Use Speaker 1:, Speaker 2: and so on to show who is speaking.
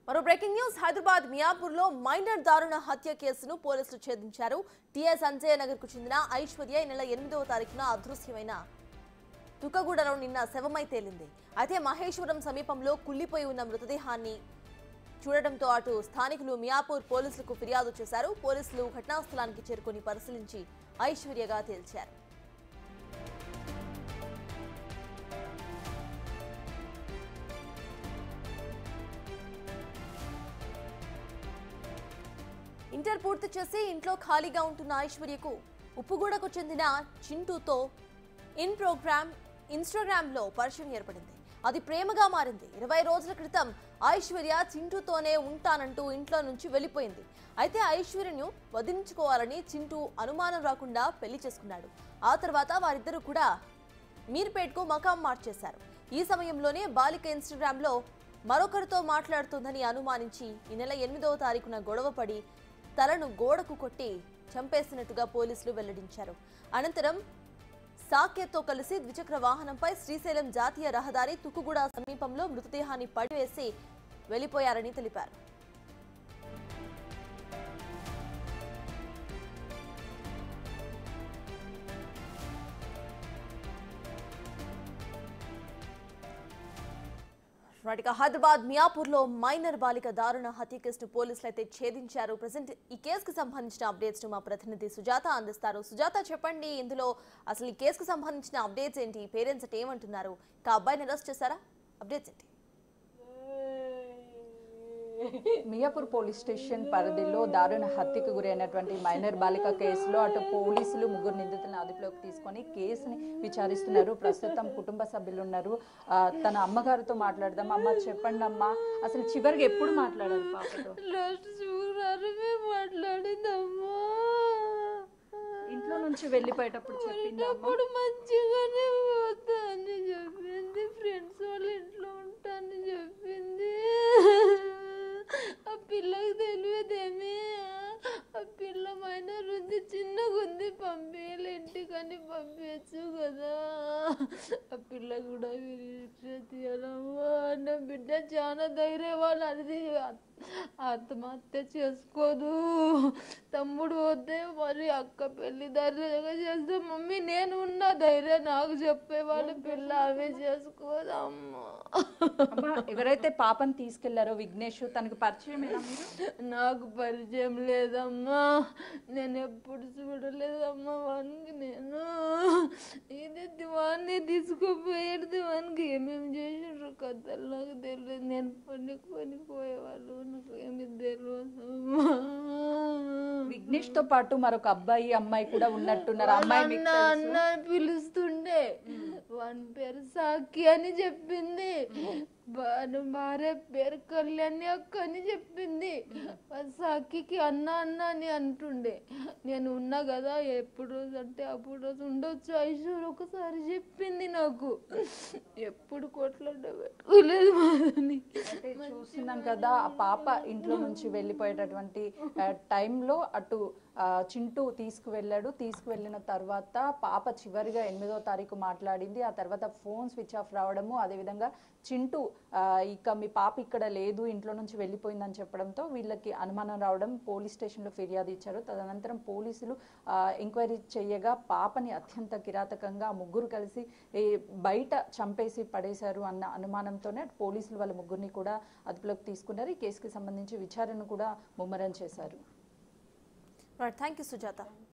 Speaker 1: మరో breaking news Hyderabad మియాపూర్లో minor దారుణ హత్య కేసును పోలీసులు ఛేదించారు టీఎస్ సంజయ్ నగర్ కు చెందిన ఐశ్వర్య ఈ నెల ఎనిమిదవ తారీఖున అదృశ్యమైన తుకగూడలో నిన్న శవమై తేలింది అయితే మహేశ్వరం సమీపంలో కుళ్లిపోయి ఉన్న మృతదేహాన్ని చూడటంతో అటు స్థానికులు మియాపూర్ పోలీసులకు ఫిర్యాదు చేశారు పోలీసులు ఘటనా స్థలానికి చేరుకొని పరిశీలించి ఐశ్వర్యగా తేల్చారు ఇంటర్ పూర్తి చేసి ఇంట్లో ఖాళీగా ఉంటున్న ఐశ్వర్యకు ఉప్పుగూడకు చెందిన చింటూతో ఇన్ ప్రోగ్రామ్ ఇన్స్టాగ్రామ్లో పరిచయం ఏర్పడింది అది ప్రేమగా మారింది ఇరవై రోజుల క్రితం ఐశ్వర్య చింటూతోనే ఉంటానంటూ ఇంట్లో నుంచి వెళ్ళిపోయింది అయితే ఐశ్వర్యను వదిలించుకోవాలని చింటూ అనుమానం రాకుండా పెళ్లి చేసుకున్నాడు ఆ తర్వాత వారిద్దరూ కూడా మీర్పేట్కు మకాం మార్చేశారు ఈ సమయంలోనే బాలిక ఇన్స్టాగ్రామ్లో మరొకరితో మాట్లాడుతోందని అనుమానించి ఈ నెల ఎనిమిదవ తారీఖున గొడవపడి తలను గోడకు కొట్టి చంపేసినట్టుగా పోలీసులు వెల్లడించారు అనంతరం సాకేత్తో కలిసి ద్విచక్ర వాహనంపై శ్రీశైలం జాతీయ రహదారి తుక్కుగూడ సమీపంలో మృతదేహాన్ని పడివేసి వెళ్లిపోయారని తెలిపారు రైట్గా హైదరాబాద్ మియాపూర్లో మైనర్ బాలిక దారుణ హత్య కేసును పోలీసులు అయితే ఛేదించారు ప్రజెంట్ ఈ కేసుకు సంబంధించిన అప్డేట్స్ ను మా ప్రతినిధి సుజాత అందిస్తారు సుజాత చెప్పండి ఇందులో అసలు ఈ కేసుకు సంబంధించిన అప్డేట్స్ ఏంటి పేరెంట్స్ అంటే ఏమంటున్నారు ఇంకా అబ్బాయిని అరెస్ట్ చేశారా అప్డేట్స్ ఏంటి
Speaker 2: మియాపూర్ పోలీస్ స్టేషన్ పరిధిలో దారుణ హత్యకు గురైనటువంటి మైనర్ బాలిక కేసులో అటు పోలీసులు ముగ్గురు నిందితులను అదుపులోకి తీసుకొని కేసుని విచారిస్తున్నారు ప్రస్తుతం కుటుంబ సభ్యులు ఉన్నారు ఆ, తన అమ్మగారితో మాట్లాడదాం అమ్మ చెప్పండి అమ్మా అసలు చివరికి ఎప్పుడు మాట్లాడారు పాపతో
Speaker 3: లాస్ట్ శుక్రవారమే మాట్లాడిందమ్మా
Speaker 2: ఇంట్లో నుంచి వెళ్ళిపోయేటప్పుడు చెప్పింది అమ్మ
Speaker 3: అప్పుడు మంచిగానే పోతా అని చెప్పింది ఫ్రెండ్స్ వాళ్ళ ఇంట్లో ఉంటానని చెప్పింది ఆ పిల్లకి తెలియదేమి ఆ పిల్ల మైనర్ ఉంది చిన్నగా ఉంది పంపించాలి ఇంటికని పంపించచ్చు కదా ఆ పిల్ల కూడా విరిచి తీయాలమ్మా నా బిడ్డ చాలా ధైర్యవాళ్ళు అది ఆత్మహత్య చేసుకోదు తమ్ముడు వద్దే మరి అక్క పెళ్లి ధైర్యంగా చేస్తే మమ్మీ నేను ఉన్న ధైర్యం నాకు చెప్పేవాళ్ళు పిల్ల ఆమె చేసుకోదు అమ్మా
Speaker 2: అమ్మ ఎవరైతే పాపని తీసుకెళ్లారో విఘ్నేష్ తనకు పరిచయం ఎలా మీరు
Speaker 3: నాకు పరిచయం లేదమ్మా నేను ఎప్పుడు చూడలేదమ్మా వానికి నేను ఇది దివాన్ని తీసుకుపోయాడు దివానికి ఏమేమి చేసిండ్రు కథలు నాకు తెలియదు నేను పనికి పనికి పోయేవాళ్ళు నాకు ఏమి తెలియదు
Speaker 2: విఘ్నేష్ తో పాటు మరొక అబ్బాయి అమ్మాయి కూడా ఉన్నట్టున్నారు ఆ అమ్మాయి మీకు
Speaker 3: అన్న
Speaker 2: తెలుసు?
Speaker 3: అన్న అని పిలుస్తుండే వాని పేరు సాకి అని చెప్పింది వాని భార్య పేరు కళ్యాణి అక్క అని చెప్పింది వాడు సాకికి అన్న అన్న అని అంటుండే నేను ఉన్నా కదా ఎప్పుడు రోజు అంటే అప్పుడు రోజు ఉండొచ్చు ఐశ్వర్య ఒకసారి చెప్పింది నాకు ఎప్పుడు కొట్లాడ పెట్టుకోలేదు మాదని
Speaker 2: అంటే చూస్తున్నాం కదా ఆ పాప ఇంట్లో నుంచి వెళ్ళిపోయేటటువంటి ఆ, టైంలో అటు ఆ, చింటూ తీసుకువెళ్ళాడు తీసుకువెళ్ళిన తర్వాత పాప చివరిగా ఎనిమిదో తారీఖు మాట్లాడింది ఆ తర్వాత ఫోన్ స్విచ్ ఆఫ్ రావడము అదేవిధంగా చింటూ ఆ, ఇక మీ పాప ఇక్కడ లేదు ఇంట్లో నుంచి వెళ్ళిపోయిందని చెప్పడంతో వీళ్ళకి అనుమానం రావడం పోలీస్ స్టేషన్లో ఫిర్యాదు ఇచ్చారు తదనంతరం పోలీసులు ఆ, ఎంక్వైరీ చేయగా పాపని అత్యంత కిరాతకంగా ఆ ముగ్గురు కలిసి ఈ బయట చంపేసి పడేశారు అన్న అనుమానంతోనే పోలీసులు వాళ్ళ ముగ్గురిని కూడా అదుపులోకి తీసుకున్నారు ఈ కేసుకి సంబంధించి విచారణ కూడా ముమ్మరం చేశారు
Speaker 1: రైట్ థ్యాంక్ యూ సుజాత